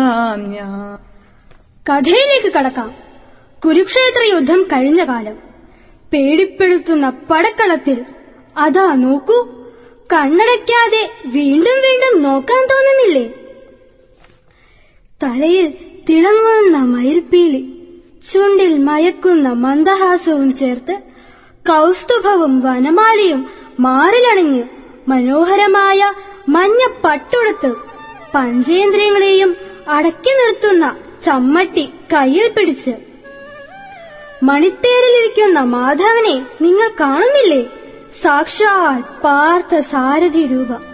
കഥാം ഞാൻ കഥയിലേക്ക് കടക്കാം കുരുക്ഷേത്ര യുദ്ധം കഴിഞ്ഞ കാലം പേടിപ്പെടുത്തുന്ന പടക്കളത്തിൽ അതാ നോക്കൂ കണ്ണടയ്ക്കാതെ വീണ്ടും വീണ്ടും നോക്കാൻ തോന്നുന്നില്ലേ തലയിൽ തിളങ്ങുന്ന മയിൽപ്പീലി ചുണ്ടിൽ മയക്കുന്ന മന്ദഹാസവും ചേർത്ത് കൗസ്തുഭവും വനമാലയും മാറിലണിഞ്ഞ് മനോഹരമായ മഞ്ഞ പട്ടുടുത്ത് പഞ്ചേന്ദ്രിയങ്ങളെയും അടക്കി നിർത്തുന്ന ചമ്മട്ടി കയ്യിൽ പിടിച്ച് മണിത്തേരിലിരിക്കുന്ന മാധവനെ നിങ്ങൾ കാണുന്നില്ലേ സാക്ഷാൽ പാർത്ഥ സാരഥി രൂപ